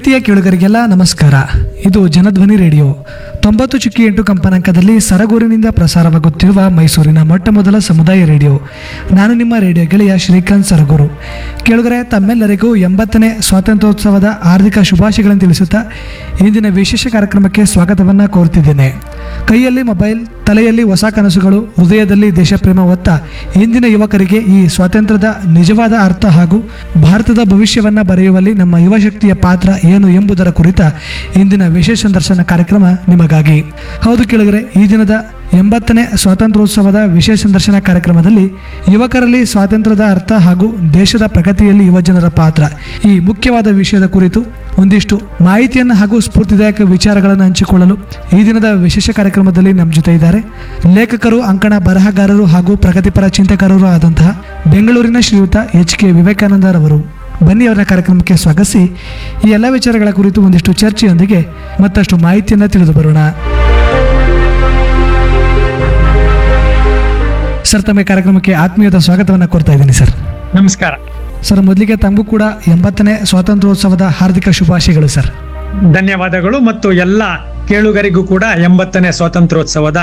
ಪ್ರೀತಿಯ ಕೇಳುಗರಿಗೆಲ್ಲ ನಮಸ್ಕಾರ ಇದು ಜನಧ್ವನಿ ರೇಡಿಯೋ ತೊಂಬತ್ತು ಚುಕ್ಕಿ ಎಂಟು ಕಂಪನಾಂಕದಲ್ಲಿ ಸರಗೂರಿನಿಂದ ಪ್ರಸಾರವಾಗುತ್ತಿರುವ ಮೈಸೂರಿನ ಮೊಟ್ಟ ಮೊದಲ ಸಮುದಾಯ ರೇಡಿಯೋ ನಾನು ನಿಮ್ಮ ರೇಡಿಯೋ ಗೆಳೆಯ ಶ್ರೀಕಾಂತ್ ಸರಗೂರು ಕೇಳುಗರೆ ತಮ್ಮೆಲ್ಲರಿಗೂ ಎಂಬತ್ತನೇ ಸ್ವಾತಂತ್ರ್ಯೋತ್ಸವದ ಹಾರ್ದಿಕ ಶುಭಾಶಯಗಳನ್ನು ತಿಳಿಸುತ್ತಾ ಇಂದಿನ ವಿಶೇಷ ಕಾರ್ಯಕ್ರಮಕ್ಕೆ ಸ್ವಾಗತವನ್ನು ಕೋರುತ್ತಿದ್ದೇನೆ ಕೈಯಲ್ಲಿ ಮೊಬೈಲ್ ತಲೆಯಲ್ಲಿ ಹೊಸ ಕನಸುಗಳು ಹೃದಯದಲ್ಲಿ ದೇಶಪ್ರೇಮ ಹೊತ್ತ ಇಂದಿನ ಯುವಕರಿಗೆ ಈ ಸ್ವಾತಂತ್ರ್ಯದ ನಿಜವಾದ ಅರ್ಥ ಹಾಗೂ ಭಾರತದ ಭವಿಷ್ಯವನ್ನ ಬರೆಯುವಲ್ಲಿ ನಮ್ಮ ಯುವಶಕ್ತಿಯ ಪಾತ್ರ ಏನು ಎಂಬುದರ ಕುರಿತ ಇಂದಿನ ವಿಶೇಷ ದರ್ಶನ ಕಾರ್ಯಕ್ರಮ ನಿಮಗಾಗಿ ಹೌದು ಕೇಳಿದರೆ ಈ ದಿನದ ಎಂಬತ್ತನೇ ಸ್ವಾತಂತ್ರ್ಯೋತ್ಸವದ ವಿಶೇಷ ದರ್ಶನ ಕಾರ್ಯಕ್ರಮದಲ್ಲಿ ಯುವಕರಲ್ಲಿ ಸ್ವಾತಂತ್ರ್ಯದ ಅರ್ಥ ಹಾಗೂ ದೇಶದ ಪ್ರಗತಿಯಲ್ಲಿ ಯುವಜನರ ಪಾತ್ರ ಈ ಮುಖ್ಯವಾದ ವಿಷಯದ ಕುರಿತು ಒಂದಿಷ್ಟು ಮಾಹಿತಿಯನ್ನು ಹಾಗೂ ಸ್ಫೂರ್ತಿದಾಯಕ ವಿಚಾರಗಳನ್ನು ಹಂಚಿಕೊಳ್ಳಲು ಈ ದಿನದ ವಿಶೇಷ ಕಾರ್ಯಕ್ರಮದಲ್ಲಿ ನಮ್ಮ ಜೊತೆ ಇದ್ದಾರೆ ಲೇಖಕರು ಅಂಕಣ ಬರಹಗಾರರು ಹಾಗೂ ಪ್ರಗತಿಪರ ಚಿಂತಕರು ಆದಂತಹ ಬೆಂಗಳೂರಿನ ಶ್ರೀಯುತ ಎಚ್ ಕೆ ವಿವೇಕಾನಂದರವರು ಬನ್ನಿ ಅವರ ಕಾರ್ಯಕ್ರಮಕ್ಕೆ ಸ್ವಾಗತಿಸಿ ಈ ಎಲ್ಲ ವಿಚಾರಗಳ ಕುರಿತು ಒಂದಿಷ್ಟು ಚರ್ಚೆಯೊಂದಿಗೆ ಮತ್ತಷ್ಟು ಮಾಹಿತಿಯನ್ನು ತಿಳಿದು ಬರೋಣ ಸರ್ ತಮ್ಮ ಈ ಕಾರ್ಯಕ್ರಮಕ್ಕೆ ಆತ್ಮೀಯದ ಸ್ವಾಗತವನ್ನು ಕೋರ್ತಾ ಇದ್ದೀನಿ ಸರ್ ನಮಸ್ಕಾರ ಸರ್ ಮೊದಲಿಗೆ ತಮಗೂ ಕೂಡ ಎಂಬತ್ತನೇ ಸ್ವಾತಂತ್ರ್ಯೋತ್ಸವದ ಹಾರ್ದಿಕ ಶುಭಾಶಯಗಳು ಸರ್ ಧನ್ಯವಾದಗಳು ಮತ್ತು ಎಲ್ಲ ಕೇಳುಗರಿಗೂ ಕೂಡ ಎಂಬತ್ತನೇ ಸ್ವಾತಂತ್ರ್ಯೋತ್ಸವದ